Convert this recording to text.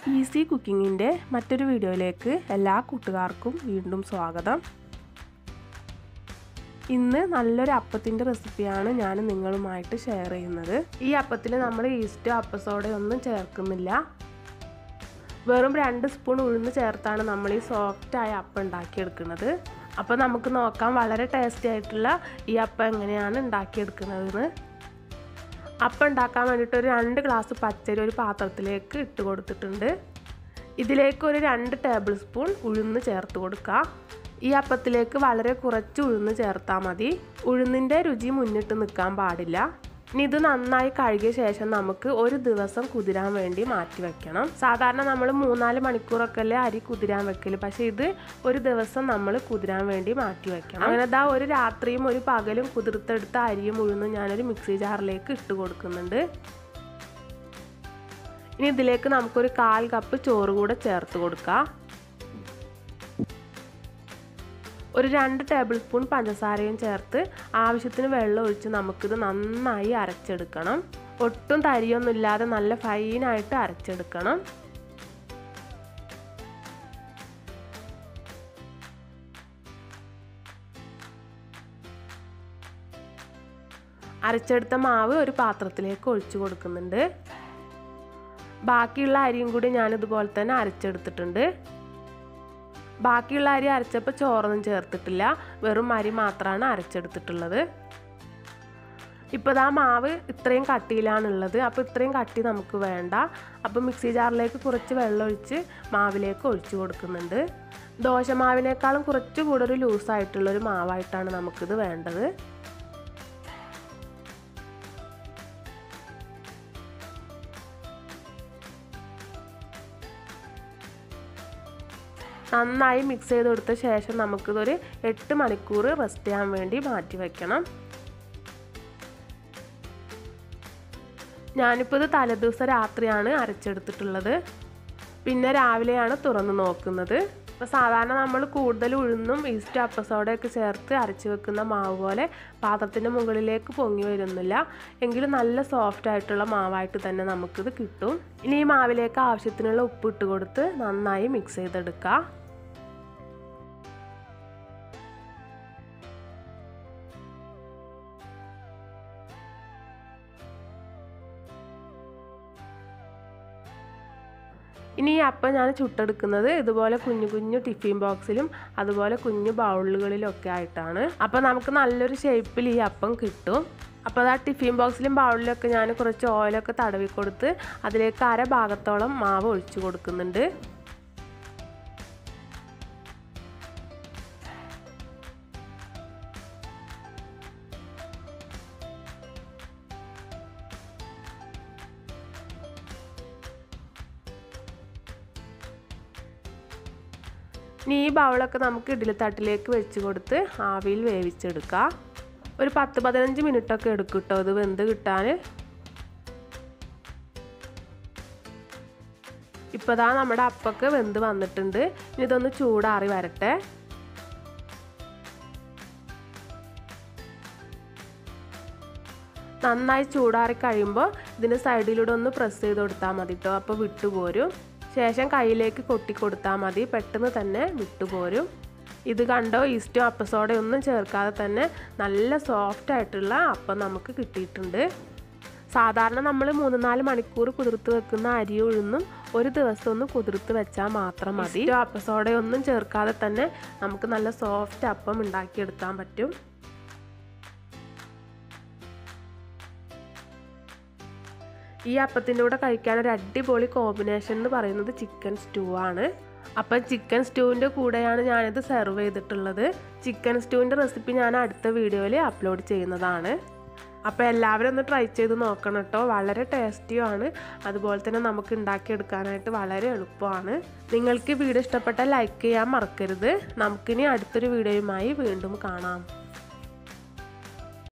easy കുക്കിങ്ങിൻ്റെ മറ്റൊരു വീഡിയോയിലേക്ക് എല്ലാ കൂട്ടുകാർക്കും വീണ്ടും സ്വാഗതം ഇന്ന് നല്ലൊരു അപ്പത്തിൻ്റെ റെസിപ്പിയാണ് ഞാൻ നിങ്ങളുമായിട്ട് ഷെയർ ചെയ്യുന്നത് ഈ അപ്പത്തിൽ നമ്മൾ ഈസ്റ്റോ അപ്പസോഡയോ ഒന്നും ചേർക്കുന്നില്ല വെറും രണ്ട് സ്പൂൺ ഉഴുന്ന് ചേർത്താണ് നമ്മൾ ഈ സോഫ്റ്റായ അപ്പം ഉണ്ടാക്കിയെടുക്കുന്നത് അപ്പോൾ നമുക്ക് നോക്കാം വളരെ ടേസ്റ്റി ആയിട്ടുള്ള ഈ അപ്പം എങ്ങനെയാണ് ഉണ്ടാക്കിയെടുക്കുന്നതെന്ന് അപ്പം ഉണ്ടാക്കാൻ വേണ്ടിയിട്ട് ഒരു രണ്ട് ഗ്ലാസ് പച്ചരി ഒരു പാത്രത്തിലേക്ക് ഇട്ട് കൊടുത്തിട്ടുണ്ട് ഇതിലേക്ക് ഒരു രണ്ട് ടേബിൾ സ്പൂൺ ഉഴുന്ന് ചേർത്ത് കൊടുക്കുക ഈ അപ്പത്തിലേക്ക് വളരെ കുറച്ച് ഉഴുന്ന് ചേർത്താൽ മതി ഉഴുന്നിൻ്റെ രുചി മുന്നിട്ട് നിൽക്കാൻ പാടില്ല ഇനി ഇത് നന്നായി കഴുകിയ ശേഷം നമുക്ക് ഒരു ദിവസം കുതിരാൻ വേണ്ടി മാറ്റി വെക്കണം സാധാരണ നമ്മൾ മൂന്നാല് മണിക്കൂറൊക്കെ അല്ലേ അരി കുതിരാൻ വെക്കല് പക്ഷെ ഇത് ഒരു ദിവസം നമ്മൾ കുതിരാൻ വേണ്ടി മാറ്റി വെക്കണം അങ്ങനെ ദാ ഒരു രാത്രിയും ഒരു പകലും കുതിർത്തെടുത്ത അരിയും ഉഴുന്നും ഞാനൊരു മിക്സി ജാറിലേക്ക് ഇട്ട് കൊടുക്കുന്നുണ്ട് ഇനി ഇതിലേക്ക് നമുക്കൊരു കാൽ കപ്പ് ചോറ് കൂടെ ചേർത്ത് കൊടുക്കാം ഒരു രണ്ട് ടേബിൾ സ്പൂൺ പഞ്ചസാരയും ചേർത്ത് ആവശ്യത്തിന് വെള്ളം ഒഴിച്ച് നമുക്കിത് നന്നായി അരച്ചെടുക്കണം ഒട്ടും തരിയൊന്നും ഇല്ലാതെ നല്ല ഫൈനായിട്ട് അരച്ചെടുക്കണം അരച്ചെടുത്ത മാവ് ഒരു പാത്രത്തിലേക്ക് ഒഴിച്ചു കൊടുക്കുന്നുണ്ട് ബാക്കിയുള്ള അരിയും കൂടി ഞാനിതുപോലെ തന്നെ അരച്ചെടുത്തിട്ടുണ്ട് ബാക്കിയുള്ള അരി അരച്ചപ്പോൾ ചോറൊന്നും ചേർത്തിട്ടില്ല വെറും അരി മാത്രമാണ് അരച്ചെടുത്തിട്ടുള്ളത് ഇപ്പോൾ ആ മാവ് ഇത്രയും കട്ടിയിലാണുള്ളത് അപ്പോൾ ഇത്രയും കട്ടി നമുക്ക് വേണ്ട അപ്പോൾ മിക്സി ജാറിലേക്ക് കുറച്ച് വെള്ളം ഒഴിച്ച് മാവിലേക്ക് ഒഴിച്ചു കൊടുക്കുന്നുണ്ട് ദോശമാവിനേക്കാളും കുറച്ച് കൂടെ ഒരു ലൂസായിട്ടുള്ളൊരു മാവായിട്ടാണ് നമുക്കിത് വേണ്ടത് നന്നായി മിക്സ് ചെയ്ത് കൊടുത്ത ശേഷം നമുക്കിതൊരു എട്ട് മണിക്കൂർ റെസ്റ്റ് ചെയ്യാൻ വേണ്ടി മാറ്റി വെക്കണം ഞാനിപ്പോൾ ഇത് തലേദിവസം രാത്രിയാണ് അരച്ചെടുത്തിട്ടുള്ളത് പിന്നെ രാവിലെയാണ് തുറന്ന് നോക്കുന്നത് അപ്പോൾ സാധാരണ നമ്മൾ കൂടുതൽ ഉഴുന്നും ഈസ്റ്റ് അപ്പസോഡയൊക്കെ ചേർത്ത് അരച്ച് വെക്കുന്ന മാവ് പോലെ പാത്രത്തിൻ്റെ മുകളിലേക്ക് പൊങ്ങി വരുന്നില്ല എങ്കിലും നല്ല സോഫ്റ്റ് ആയിട്ടുള്ള മാവായിട്ട് തന്നെ നമുക്കിത് കിട്ടും ഇനി ഈ മാവിലേക്ക് ആവശ്യത്തിനുള്ള ഉപ്പ് ഇട്ട് കൊടുത്ത് നന്നായി മിക്സ് ചെയ്തെടുക്കുക ഇനി ഈ അപ്പം ഞാൻ ചുട്ടെടുക്കുന്നത് ഇതുപോലെ കുഞ്ഞു കുഞ്ഞു ടിഫിൻ ബോക്സിലും അതുപോലെ കുഞ്ഞു ബൗളുകളിലൊക്കെ ആയിട്ടാണ് അപ്പോൾ നമുക്ക് നല്ലൊരു ഷേപ്പിൽ ഈ അപ്പം കിട്ടും അപ്പോൾ ആ ടിഫിൻ ബോക്സിലും ബൗളിലൊക്കെ ഞാൻ കുറച്ച് ഓയിലൊക്കെ തടവി കൊടുത്ത് അതിലേക്ക് അര ഭാഗത്തോളം മാവ് ഒഴിച്ചു കൊടുക്കുന്നുണ്ട് ഇനി ഈ ബൗളൊക്കെ നമുക്ക് ഇഡ്ഡലിത്തട്ടിലേക്ക് വെച്ച് കൊടുത്ത് ആവിയിൽ വേവിച്ചെടുക്കാം ഒരു പത്ത് പതിനഞ്ച് മിനിറ്റൊക്കെ എടുക്കും കേട്ടോ ഇത് വെന്ത് കിട്ടാൻ ഇപ്പോൾ ദാ നമ്മുടെ അപ്പൊക്കെ വെന്ത് വന്നിട്ടുണ്ട് ഇനി ഇതൊന്ന് ചൂടാറി വരട്ടെ നന്നായി ചൂടാറി കഴിയുമ്പോൾ ഇതിൻ്റെ സൈഡിലൂടെ ഒന്ന് പ്രസ് ചെയ്ത് കൊടുത്താൽ മതി കേട്ടോ അപ്പോൾ വിട്ടുപോരും ശേഷം കയ്യിലേക്ക് കൊട്ടി കൊടുത്താൽ മതി പെട്ടെന്ന് തന്നെ വിട്ടുപോരും ഇത് കണ്ടോ ഈസ്റ്റോ അപ്പസോഡ ഒന്നും ചേർക്കാതെ തന്നെ നല്ല സോഫ്റ്റ് ആയിട്ടുള്ള അപ്പം നമുക്ക് കിട്ടിയിട്ടുണ്ട് സാധാരണ നമ്മൾ മൂന്ന് നാല് മണിക്കൂർ കുതിർത്ത് വെക്കുന്ന അരി ഉഴുന്നും ഒരു ദിവസം ഒന്ന് കുതിർത്ത് വെച്ചാൽ മാത്രം മതി അപ്പസോഡ ഒന്നും ചേർക്കാതെ തന്നെ നമുക്ക് നല്ല സോഫ്റ്റ് അപ്പം ഉണ്ടാക്കിയെടുക്കാൻ പറ്റും ഈ അപ്പത്തിൻ്റെ കൂടെ കഴിക്കാൻ ഒരു അടിപൊളി കോമ്പിനേഷൻ എന്ന് പറയുന്നത് ചിക്കൻ സ്റ്റൂ ആണ് അപ്പം ചിക്കൻ സ്റ്റൂവിൻ്റെ കൂടെയാണ് ഞാനിത് സെർവ് ചെയ്തിട്ടുള്ളത് ചിക്കൻ സ്റ്റൂവിൻ്റെ റെസിപ്പി ഞാൻ അടുത്ത വീഡിയോയിൽ അപ്ലോഡ് ചെയ്യുന്നതാണ് അപ്പോൾ എല്ലാവരും ഒന്ന് ട്രൈ ചെയ്ത് നോക്കണം കേട്ടോ വളരെ ടേസ്റ്റിയുമാണ് അതുപോലെ തന്നെ നമുക്ക് ഉണ്ടാക്കിയെടുക്കാനായിട്ട് വളരെ എളുപ്പമാണ് നിങ്ങൾക്ക് വീഡിയോ ഇഷ്ടപ്പെട്ടാൽ ലൈക്ക് ചെയ്യാൻ മറക്കരുത് നമുക്കിനി അടുത്തൊരു വീഡിയോയുമായി വീണ്ടും കാണാം